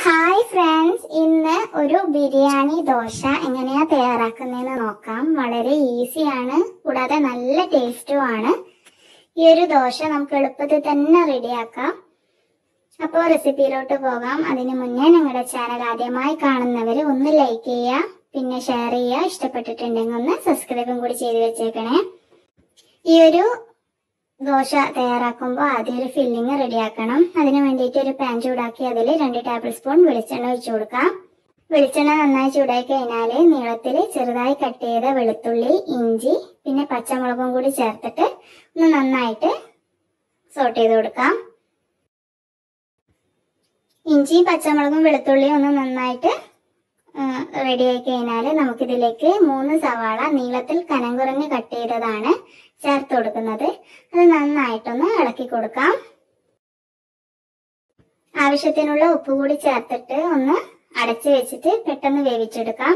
hi friends ഇന്ന് ഒരു ബിരിയാണി ദോശ എങ്ങനെയാ തയ്യാറാക്കുന്നതെന്ന് നോക്കാം വളരെ ഈസിയാണ് കൂടാതെ നല്ല ടേസ്റ്റുമാണ് ഈ ഒരു ദോശ നമുക്ക് എളുപ്പത്തിൽ തന്നെ റെഡിയാക്കാം അപ്പോൾ റെസിപ്പിയിലോട്ട് പോകാം അതിനു മുന്നേ ഞങ്ങളുടെ ചാനൽ ആദ്യമായി കാണുന്നവർ ഒന്ന് ലൈക്ക് ചെയ്യുക പിന്നെ ഷെയർ ചെയ്യുക ഇഷ്ടപ്പെട്ടിട്ടുണ്ടെങ്കിൽ ഒന്ന് സബ്സ്ക്രൈബും കൂടി ചെയ്ത് വെച്ചേക്കണേ ഈ ഒരു ദോശ തയ്യാറാക്കുമ്പോൾ ആദ്യം ഒരു ഫില്ലിങ് റെഡിയാക്കണം അതിന് വേണ്ടിയിട്ട് ഒരു പാൻ ചൂടാക്കി അതിൽ രണ്ട് ടേബിൾ സ്പൂൺ വെളിച്ചെണ്ണ ഒഴിച്ചു കൊടുക്കാം വെളിച്ചെണ്ണ നന്നായി ചൂടായി കഴിഞ്ഞാൽ നീളത്തിൽ ചെറുതായി കട്ട് ചെയ്ത വെളുത്തുള്ളി ഇഞ്ചി പിന്നെ പച്ചമുളകും കൂടി ചേർത്തിട്ട് ഒന്ന് നന്നായിട്ട് സോട്ട് ചെയ്ത് കൊടുക്കാം ഇഞ്ചിയും പച്ചമുളകും വെളുത്തുള്ളിയും ഒന്ന് നന്നായിട്ട് റെഡി ആയി കഴിഞ്ഞാൽ നമുക്കിതിലേക്ക് മൂന്ന് സവാള നീളത്തിൽ കനം കുറഞ്ഞ് കട്ട് ചെയ്തതാണ് ചേർത്ത് കൊടുക്കുന്നത് അത് നന്നായിട്ടൊന്ന് ഇളക്കി കൊടുക്കാം ആവശ്യത്തിനുള്ള ഉപ്പ് കൂടി ചേർത്തിട്ട് ഒന്ന് അടച്ചു വെച്ചിട്ട് പെട്ടെന്ന് വേവിച്ചെടുക്കാം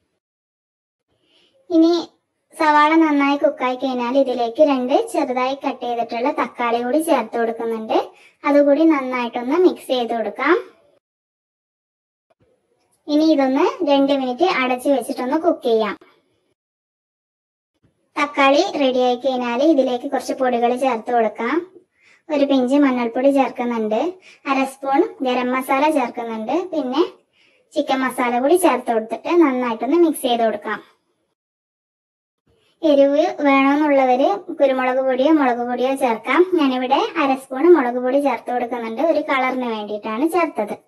ഇനി സവാള നന്നായി കുക്കായി കഴിഞ്ഞാൽ ഇതിലേക്ക് രണ്ട് ചെറുതായി കട്ട് ചെയ്തിട്ടുള്ള തക്കാളി കൂടി ചേർത്ത് കൊടുക്കുന്നുണ്ട് അതുകൂടി നന്നായിട്ടൊന്ന് മിക്സ് ചെയ്ത് കൊടുക്കാം ഇനി ഇതൊന്ന് രണ്ട് മിനിറ്റ് അടച്ചു വെച്ചിട്ടൊന്ന് കുക്ക് ചെയ്യാം തക്കാളി റെഡി ആയി കഴിഞ്ഞാൽ ഇതിലേക്ക് കുറച്ച് പൊടികൾ ചേർത്ത് കൊടുക്കാം ഒരു പിഞ്ച് മഞ്ഞൾപ്പൊടി ചേർക്കുന്നുണ്ട് അര സ്പൂൺ ഗരം മസാല ചേർക്കുന്നുണ്ട് പിന്നെ ചിക്കൻ മസാല കൂടി ചേർത്ത് കൊടുത്തിട്ട് നന്നായിട്ടൊന്ന് മിക്സ് ചെയ്ത് കൊടുക്കാം എരിവ് വേണമെന്നുള്ളവര് കുരുമുളക് പൊടിയോ മുളക് പൊടിയോ ചേർക്കാം ഞാനിവിടെ അര സ്പൂൺ മുളക് പൊടി ചേർത്ത് കൊടുക്കുന്നുണ്ട് ഒരു കളറിന് വേണ്ടിയിട്ടാണ് ചേർത്തത്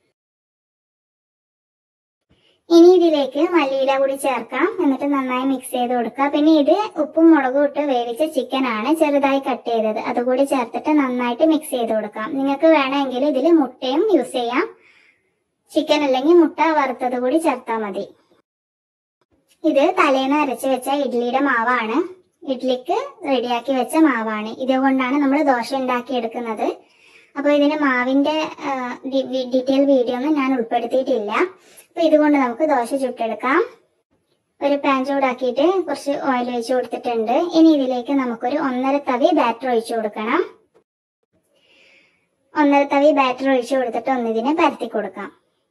ഇനി ഇതിലേക്ക് മല്ലിയില കൂടി ചേർക്കാം എന്നിട്ട് നന്നായി മിക്സ് ചെയ്ത് കൊടുക്കുക പിന്നെ ഇത് ഉപ്പും മുളകും ഇട്ട് വേവിച്ച ചിക്കൻ ആണ് ചെറുതായി കട്ട് ചെയ്തത് അതുകൂടി ചേർത്തിട്ട് നന്നായിട്ട് മിക്സ് ചെയ്ത് കൊടുക്കാം നിങ്ങൾക്ക് വേണമെങ്കിൽ ഇതിൽ മുട്ടയും യൂസ് ചെയ്യാം ചിക്കൻ അല്ലെങ്കിൽ മുട്ട വറുത്തത് കൂടി ചേർത്താൽ മതി ഇത് തലേന്ന് അരച്ച് വെച്ച ഇഡ്ലിയുടെ മാവാണ് ഇഡ്ലിക്ക് റെഡിയാക്കി വെച്ച മാവാണ് ഇതുകൊണ്ടാണ് നമ്മൾ ദോശ ഉണ്ടാക്കി എടുക്കുന്നത് അപ്പോൾ ഇതിന് മാവിന്റെ ഡീറ്റെയിൽ വീഡിയോ ഒന്നും ഞാൻ ഉൾപ്പെടുത്തിയിട്ടില്ല അപ്പൊ ഇതുകൊണ്ട് നമുക്ക് ദോശ ചുട്ടെടുക്കാം ഒരു പാൻ ചൂടാക്കിയിട്ട് കുറച്ച് ഓയിൽ ഒഴിച്ച് കൊടുത്തിട്ടുണ്ട് ഇനി ഇതിലേക്ക് നമുക്കൊരു ഒന്നര തവി ബാറ്റർ ഒഴിച്ചു കൊടുക്കണം ഒന്നര തവി ബാറ്റർ ഒഴിച്ചു കൊടുത്തിട്ട് ഒന്നിതിനെ പരത്തി കൊടുക്കാം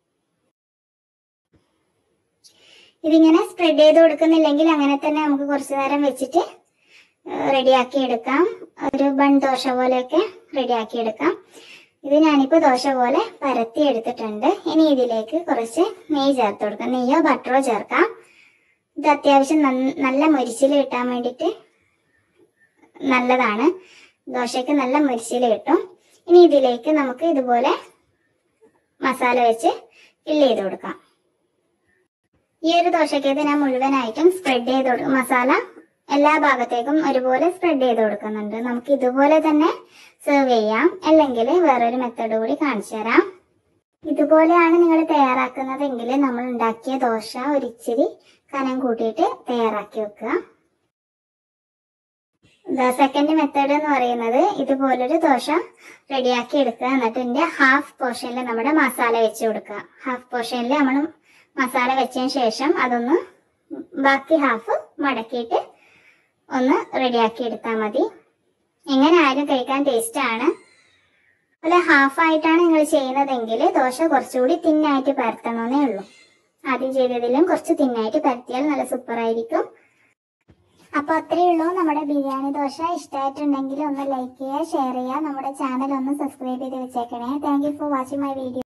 ഇതിങ്ങനെ സ്പ്രെഡ് ചെയ്ത് കൊടുക്കുന്നില്ലെങ്കിൽ അങ്ങനെ തന്നെ നമുക്ക് കുറച്ചു നേരം വെച്ചിട്ട് റെഡിയാക്കി എടുക്കാം ഒരു ബൺ ദോശ പോലെയൊക്കെ റെഡിയാക്കി എടുക്കാം ഇത് ഞാനിപ്പോൾ ദോശ പോലെ പരത്തി എടുത്തിട്ടുണ്ട് ഇനി ഇതിലേക്ക് കുറച്ച് നെയ്യ് ചേർത്ത് കൊടുക്കാം നെയ്യോ ബട്ടറോ ചേർക്കാം ഇത് അത്യാവശ്യം നന്ന- നല്ല മുരിച്ചിൽ കിട്ടാൻ വേണ്ടിയിട്ട് നല്ലതാണ് ദോശയ്ക്ക് നല്ല മുരിച്ചിൽ കിട്ടും ഇനി ഇതിലേക്ക് നമുക്ക് ഇതുപോലെ മസാല വെച്ച് ഫില്ല് ചെയ്ത് കൊടുക്കാം ഈ ഒരു ദോശയ്ക്കകത്ത് ഞാൻ മുഴുവനായിട്ടും സ്പ്രെഡ് ചെയ്ത് കൊടുക്കും മസാല എല്ലാ ഭാഗത്തേക്കും ഒരുപോലെ സ്പ്രെഡ് ചെയ്ത് കൊടുക്കുന്നുണ്ട് നമുക്ക് ഇതുപോലെ തന്നെ സെർവ് ചെയ്യാം അല്ലെങ്കിൽ വേറൊരു മെത്തേഡ് കൂടി കാണിച്ചു തരാം ഇതുപോലെയാണ് നിങ്ങൾ തയ്യാറാക്കുന്നതെങ്കിൽ നമ്മൾ ഉണ്ടാക്കിയ ദോശ ഒരിച്ചിരി കനം കൂട്ടിയിട്ട് തയ്യാറാക്കി വെക്കുക സെക്കൻഡ് മെത്തേഡ് എന്ന് പറയുന്നത് ഇതുപോലൊരു ദോശ റെഡിയാക്കി എടുക്കുക എന്നിട്ട് ഇതിന്റെ ഹാഫ് പോർഷനിൽ നമ്മുടെ മസാല വെച്ച് കൊടുക്കുക ഹാഫ് പോർഷനിൽ നമ്മൾ മസാല വെച്ചതിന് ശേഷം അതൊന്ന് ബാക്കി ഹാഫ് മടക്കിയിട്ട് ഒന്ന് റെഡിയാക്കി എടുത്താൽ മതി എങ്ങനെ ആയാലും കഴിക്കാൻ ടേസ്റ്റ് ആണ് അല്ല ഹാഫ് ആയിട്ടാണ് നിങ്ങൾ ചെയ്യുന്നതെങ്കിൽ ദോശ കുറച്ചുകൂടി തിന്നായിട്ട് പരത്തണമെന്നേ ഉള്ളൂ ആദ്യം ചെയ്തതിലും കുറച്ച് തിന്നായിട്ട് പരത്തിയാൽ നല്ല സൂപ്പർ ആയിരിക്കും അപ്പൊ അത്രയേ ഉള്ളൂ നമ്മുടെ ബിരിയാണി ദോശ ഇഷ്ടമായിട്ടുണ്ടെങ്കിൽ ഒന്ന് ലൈക്ക് ചെയ്യുക ഷെയർ ചെയ്യുക നമ്മുടെ ചാനൽ ഒന്ന് സബ്സ്ക്രൈബ് ചെയ്ത് വെച്ചേക്കണേ thank you for watching my video